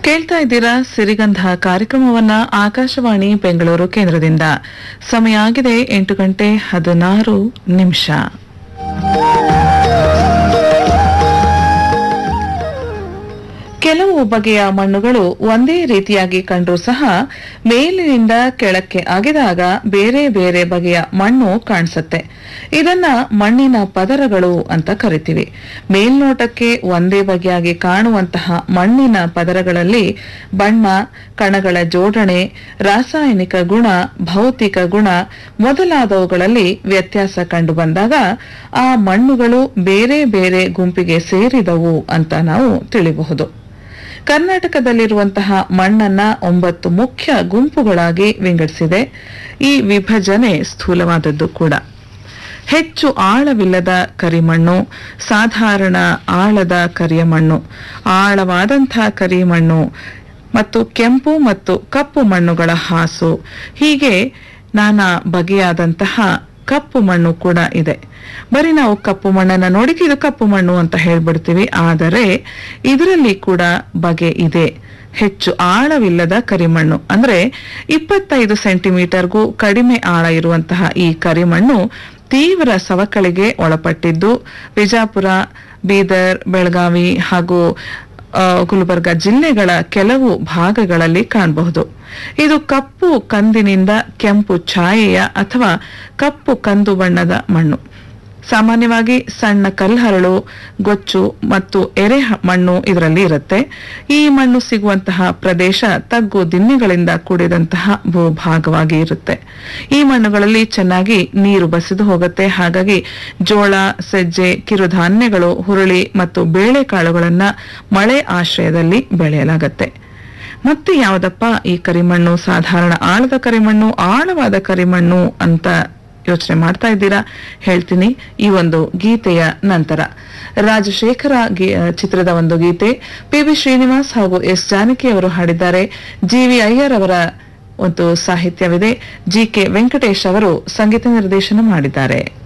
ಕೇಳ್ತಾ ಇದ್ದೀರಾ ಸಿರಿಗಂಧ ಕಾರ್ಯಕ್ರಮವನ್ನ ಆಕಾಶವಾಣಿ ಬೆಂಗಳೂರು ಕೇಂದ್ರದಿಂದ ಸಮಯ ಆಗಿದೆ ಎಂಟು ಗಂಟೆ ಹದಿನಾರು ನಿಮಿಷ ಕೆಲವು ಬಗೆಯ ಮಣ್ಣುಗಳು ಒಂದೇ ರೀತಿಯಾಗಿ ಕಂಡ್ರೂ ಸಹ ಮೇಲಿನಿಂದ ಕೆಳಕ್ಕೆ ಅಗೆದಾಗ ಬೇರೆ ಬೇರೆ ಬಗೆಯ ಮಣ್ಣು ಕಾಣಿಸುತ್ತೆ ಇದನ್ನ ಮಣ್ಣಿನ ಪದರಗಳು ಅಂತ ಕರಿತೀವಿ ಮೇಲ್ನೋಟಕ್ಕೆ ಒಂದೇ ಬಗೆಯಾಗಿ ಕಾಣುವಂತಹ ಮಣ್ಣಿನ ಪದರಗಳಲ್ಲಿ ಬಣ್ಣ ಕಣಗಳ ಜೋಡಣೆ ರಾಸಾಯನಿಕ ಗುಣ ಭೌತಿಕ ಗುಣ ಮೊದಲಾದವುಗಳಲ್ಲಿ ವ್ಯತ್ಯಾಸ ಕಂಡುಬಂದಾಗ ಆ ಮಣ್ಣುಗಳು ಬೇರೆ ಬೇರೆ ಗುಂಪಿಗೆ ಸೇರಿದವು ಅಂತ ನಾವು ತಿಳಿಬಹುದು ಕರ್ನಾಟಕದಲ್ಲಿರುವಂತಹ ಮಣ್ಣನ್ನ ಒಂಬತ್ತು ಮುಖ್ಯ ಗುಂಪುಗಳಾಗಿ ವಿಂಗಡಿಸಿದೆ ಈ ವಿಭಜನೆ ಸ್ಥೂಲವಾದದ್ದು ಕೂಡ ಹೆಚ್ಚು ಆಳವಿಲ್ಲದ ಕರಿಮಣ್ಣು ಸಾಧಾರಣ ಆಳದ ಕರಿಯ ಮಣ್ಣು ಆಳವಾದಂಥ ಕರಿಮಣ್ಣು ಮತ್ತು ಕೆಂಪು ಮತ್ತು ಕಪ್ಪು ಮಣ್ಣುಗಳ ಹಾಸು ಹೀಗೆ ನಾನಾ ಬಗೆಯಾದಂತಹ ಕಪ್ಪು ಮಣ್ಣು ಕೂಡ ಇದೆ ಬರೀ ನಾವು ಕಪ್ಪು ಮಣ್ಣನ್ನ ನೋಡಿ ಇದು ಕಪ್ಪು ಮಣ್ಣು ಅಂತ ಹೇಳ್ಬಿಡ್ತೀವಿ ಆದರೆ ಇದರಲ್ಲಿ ಕೂಡ ಬಗೆ ಇದೆ ಹೆಚ್ಚು ಆಳವಿಲ್ಲದ ಕರಿಮಣ್ಣು ಅಂದ್ರೆ ಇಪ್ಪತ್ತೈದು ಸೆಂಟಿಮೀಟರ್ಗೂ ಕಡಿಮೆ ಆಳ ಇರುವಂತಹ ಈ ಕರಿಮಣ್ಣು ತೀವ್ರ ಸವಕಳಿಗೆ ಒಳಪಟ್ಟಿದ್ದು ವಿಜಾಪುರ ಬೀದರ್ ಬೆಳಗಾವಿ ಹಾಗೂ ಆ, ಗುಲ್ಬರ್ಗ ಜಿಲ್ಲೆಗಳ ಕೆಲವು ಭಾಗಗಳಲ್ಲಿ ಕಾಣಬಹುದು ಇದು ಕಪ್ಪು ಕಂದಿನಿಂದ ಕೆಂಪು ಛಾಯೆಯ ಅಥವಾ ಕಪ್ಪು ಕಂದು ಬಣ್ಣದ ಮಣ್ಣು ಸಾಮಾನ್ಯವಾಗಿ ಸಣ್ಣ ಕಲ್ಹರಳು ಗೊಚ್ಚು ಮತ್ತು ಎರೆ ಹ- ಮಣ್ಣು ಇದರಲ್ಲಿ ಇರುತ್ತೆ ಈ ಮಣ್ಣು ಸಿಗುವಂತಹ ಪ್ರದೇಶ ತಗ್ಗು ದಿಣ್ಣೆಗಳಿಂದ ಕೂಡಿದಂತಹ ಭೂಭಾಗವಾಗಿ ಇರುತ್ತೆ ಈ ಮಣ್ಣುಗಳಲ್ಲಿ ಚೆನ್ನಾಗಿ ನೀರು ಬಸಿದು ಹೋಗುತ್ತೆ ಹಾಗಾಗಿ ಜೋಳ ಸಜ್ಜೆ ಕಿರುಧಾನ್ಯಗಳು ಹುರುಳಿ ಮತ್ತು ಬೇಳೆಕಾಳುಗಳನ್ನ ಮಳೆ ಆಶ್ರಯದಲ್ಲಿ ಬೆಳೆಯಲಾಗತ್ತೆ ಮತ್ತೆ ಯಾವ್ದಪ್ಪ ಈ ಕರಿಮಣ್ಣು ಸಾಧಾರಣ ಆಳದ ಕರಿಮಣ್ಣು ಆಳವಾದ ಕರಿಮಣ್ಣು ಅಂತ ಯೋಚನೆ ಮಾಡ್ತಾ ಇದ್ದೀರಾ ಹೇಳ್ತೀನಿ ಈ ಒಂದು ಗೀತೆಯ ನಂತರ ರಾಜಶೇಖರ ಗಿ- ಚಿತ್ರದ ಒಂದು ಗೀತೆ ಪಿ ಬಿ ಶ್ರೀನಿವಾಸ್ ಹಾಗೂ ಎಸ್ ಜಾನಕಿ ಅವರು ಹಾಡಿದ್ದಾರೆ ಜಿ ವಿ ಅಯ್ಯರ್ ಅವರ ಒಂದು ಸಾಹಿತ್ಯವಿದೆ ಜಿ ಕೆ ವೆಂಕಟೇಶ್ ಅವರು ಸಂಗೀತ ನಿರ್ದೇಶನ ಮಾಡಿದ್ದಾರೆ